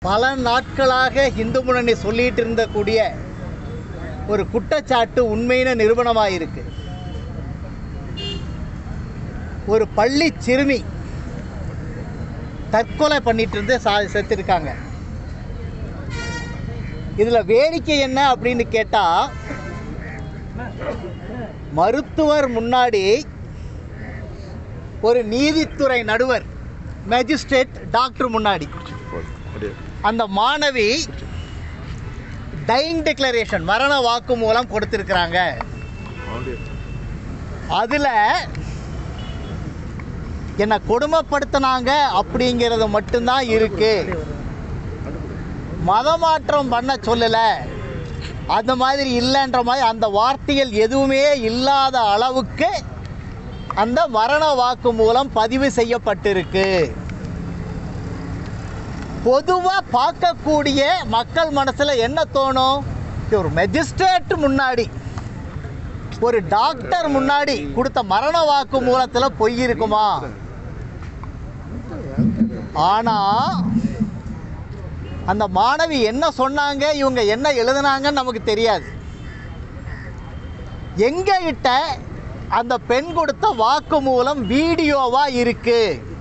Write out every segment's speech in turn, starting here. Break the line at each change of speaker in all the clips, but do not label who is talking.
பல நாட்களாக இந்து முன்னணி சொல்லிட்டு இருந்தக்கூடிய ஒரு குற்றச்சாட்டு உண்மையின நிரூபணமாக இருக்கு ஒரு பள்ளி சிறுமி தற்கொலை பண்ணிட்டு இருந்து சா செத்துருக்காங்க இதில் வேடிக்கை என்ன அப்படின்னு கேட்டால் மருத்துவர் முன்னாடி ஒரு நீதித்துறை நடுவர் மேஜிஸ்ட்ரேட் டாக்டர் முன்னாடி அந்த மாணவி டைங் டிக்ளரேஷன் மரண வாக்குமூலம் கொடுத்திருக்கிறாங்க அதில் என்னை கொடுமைப்படுத்தினாங்க அப்படிங்கிறது மட்டும்தான் இருக்கு மதமாற்றம் பண்ண சொல்லலை அந்த மாதிரி இல்லைன்ற மாதிரி அந்த வார்த்தைகள் எதுவுமே இல்லாத அளவுக்கு அந்த மரண வாக்கு மூலம் பதிவு செய்யப்பட்டிருக்கு பொதுவாக பார்க்கக்கூடிய மக்கள் மனசில் என்ன தோணும் இது ஒரு மெஜிஸ்ட்ரேட் முன்னாடி ஒரு டாக்டர் முன்னாடி கொடுத்த மரண வாக்கு மூலத்தில் பொய் இருக்குமா ஆனால் அந்த மாணவி என்ன சொன்னாங்க இவங்க என்ன எழுதுனாங்கன்னு நமக்கு தெரியாது எங்க கிட்ட அந்த பெண் கொடுத்த வாக்கு மூலம் வீடியோவா இருக்கு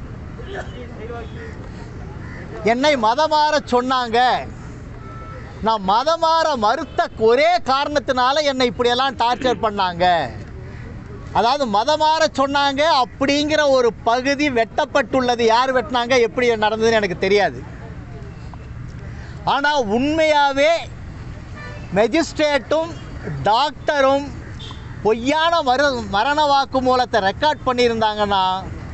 என்னை மதமாற சொன்னாங்க நான் மதமாற மறுத்த ஒரே காரணத்தினால என்னை இப்படியெல்லாம் டார்ச்சர் பண்ணாங்க அதாவது மதமாற சொன்னாங்க அப்படிங்கிற ஒரு பகுதி வெட்டப்பட்டுள்ளது யார் வெட்டினாங்க எப்படி நடந்ததுன்னு எனக்கு தெரியாது ஆனால் உண்மையாகவே மெஜிஸ்ட்ரேட்டும் டாக்டரும் பொய்யான மரு மரண வாக்குமூலத்தை ரெக்கார்ட் பண்ணியிருந்தாங்கன்னா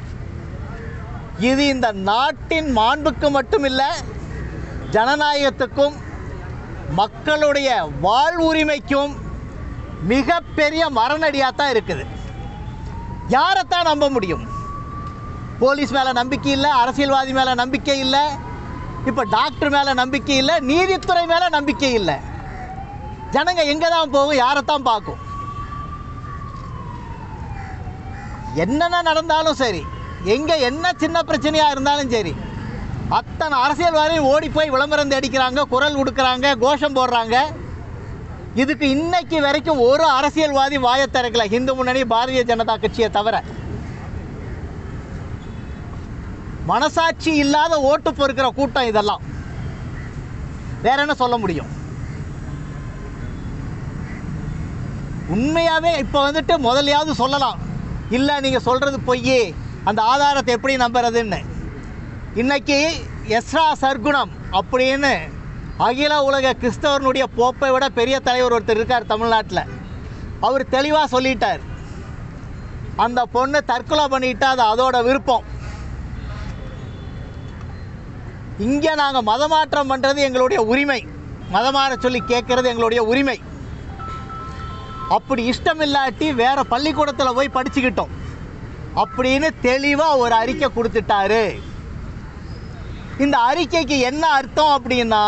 இது இந்த நாட்டின் மாண்புக்கு மட்டும் இல்லை ஜனநாயகத்துக்கும் மக்களுடைய வாழ்வுரிமைக்கும் மிகப்பெரிய மரணடியாக தான் இருக்குது யாரைத்தான் நம்ப முடியும் போலீஸ் மேலே நம்பிக்கை இல்லை அரசியல்வாதி மேலே நம்பிக்கை இல்லை இப்போ டாக்டர் மேலே நம்பிக்கை இல்லை நீதித்துறை மேலே நம்பிக்கை இல்லை ஜனங்க எங்கே தான் போகும் யாரைத்தான் பார்க்கும் என்னென்ன நடந்தாலும் சரி எங்கே என்ன சின்ன பிரச்சனையாக இருந்தாலும் சரி அத்தனை அரசியல்வாதியும் ஓடி போய் விளம்பரம் தேடிக்கிறாங்க குரல் கொடுக்குறாங்க கோஷம் போடுறாங்க இதுக்கு இன்னைக்கு வரைக்கும் ஒரு அரசியல்வாதி வாயை திறக்கல இந்து முன்னணி பாரதிய ஜனதா கட்சியை தவிர மனசாட்சி இல்லாத ஓட்டு பொறுக்கிற கூட்டம் இதெல்லாம் வேற என்ன சொல்ல முடியும் உண்மையாவே இப்போ வந்துட்டு முதலையாவது சொல்லலாம் இல்லை நீங்கள் சொல்கிறது பொய் அந்த ஆதாரத்தை எப்படி நம்புறதுன்னு இன்னைக்கு எஸ்ரா சர்க்குணம் அப்படின்னு அகில உலக கிறிஸ்தவனுடைய போப்பை விட பெரிய தலைவர் ஒருத்தர் இருக்கார் தமிழ்நாட்டில் அவர் தெளிவாக சொல்லிட்டார் அந்த பொண்ணு தற்கொலை பண்ணிட்டா அது அதோட விருப்பம் இங்கே நாங்கள் மதமாற்றம் பண்ணுறது எங்களுடைய உரிமை மதமாற சொல்லி கேட்கறது எங்களுடைய உரிமை அப்படி இஷ்டம் இல்லாட்டி வேற பள்ளிக்கூடத்தில் போய் படிச்சுக்கிட்டோம் அப்படின்னு தெளிவாக ஒரு அறிக்கை கொடுத்துட்டாரு இந்த அறிக்கைக்கு என்ன அர்த்தம் அப்படின்னா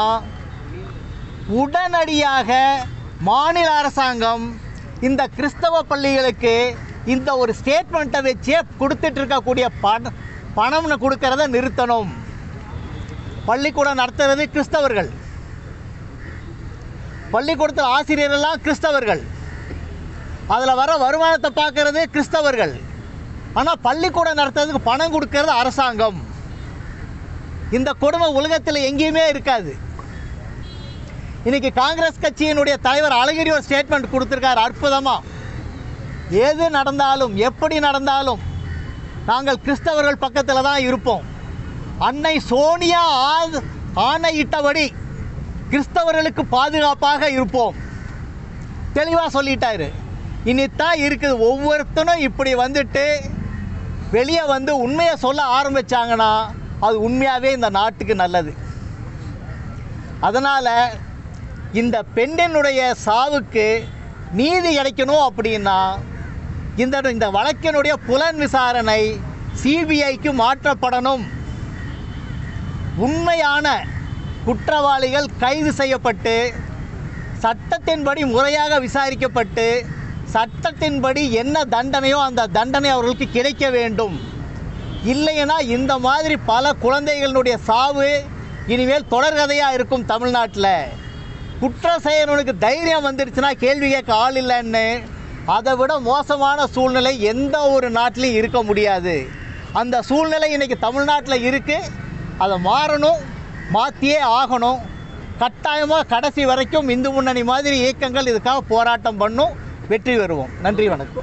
உடனடியாக மாநில அரசாங்கம் இந்த கிறிஸ்தவ பள்ளிகளுக்கு இந்த ஒரு ஸ்டேட்மெண்ட்டை வச்சே கொடுத்துட்டு இருக்கக்கூடிய பண பணம்னு கொடுக்கறத நிறுத்தணும் பள்ளிக்கூடம் நடத்துறது கிறிஸ்தவர்கள் பள்ளிக்கூடத்தில் ஆசிரியரெல்லாம் கிறிஸ்தவர்கள் அதில் வர வருமானத்தை பார்க்கறது கிறிஸ்தவர்கள் ஆனால் பள்ளிக்கூடம் நடத்துறதுக்கு பணம் கொடுக்கறது அரசாங்கம் இந்த கொடுமை உலகத்தில் எங்கேயுமே இருக்காது இன்னைக்கு காங்கிரஸ் கட்சியினுடைய தலைவர் அழகிரி ஒரு ஸ்டேட்மெண்ட் கொடுத்துருக்காரு அற்புதமாக எது நடந்தாலும் எப்படி நடந்தாலும் நாங்கள் கிறிஸ்தவர்கள் பக்கத்தில் தான் இருப்போம் அன்னை சோனியா ஆ- ஆணையிட்டபடி கிறிஸ்தவர்களுக்கு பாதுகாப்பாக இருப்போம் தெளிவாக சொல்லிட்டாரு இனித்தான் இருக்குது ஒவ்வொருத்தனும் இப்படி வந்துட்டு வெளியே வந்து உண்மையை சொல்ல ஆரம்பிச்சாங்கன்னா அது உண்மையாகவே இந்த நாட்டுக்கு நல்லது அதனால் இந்த பெண்ணினுடைய சாவுக்கு நீதி கிடைக்கணும் அப்படின்னா இந்த இந்த வழக்கினுடைய புலன் விசாரணை சிபிஐக்கு மாற்றப்படணும் உண்மையான குற்றவாளிகள் கைது செய்யப்பட்டு சட்டத்தின்படி முறையாக விசாரிக்கப்பட்டு சட்டத்தின்படி என்ன தண்டனையோ அந்த தண்டனை அவர்களுக்கு கிடைக்க வேண்டும் இல்லைன்னா இந்த மாதிரி பல குழந்தைகளுடைய சாவு இனிமேல் தொடர்கதையாக இருக்கும் தமிழ்நாட்டில் குற்றம் செய்யறவனுக்கு தைரியம் வந்துடுச்சுன்னா கேள்வி கேட்க ஆள் இல்லைன்னு அதை விட மோசமான சூழ்நிலை எந்த ஒரு நாட்டிலையும் இருக்க முடியாது அந்த சூழ்நிலை இன்னைக்கு தமிழ்நாட்டில் இருக்குது அதை மாறணும் மாற்றியே ஆகணும் கட்டாயமாக கடைசி வரைக்கும் இந்து முன்னணி மாதிரி இயக்கங்கள் இதுக்காக போராட்டம் பண்ணும் வெற்றி பெறுவோம் நன்றி வணக்கம்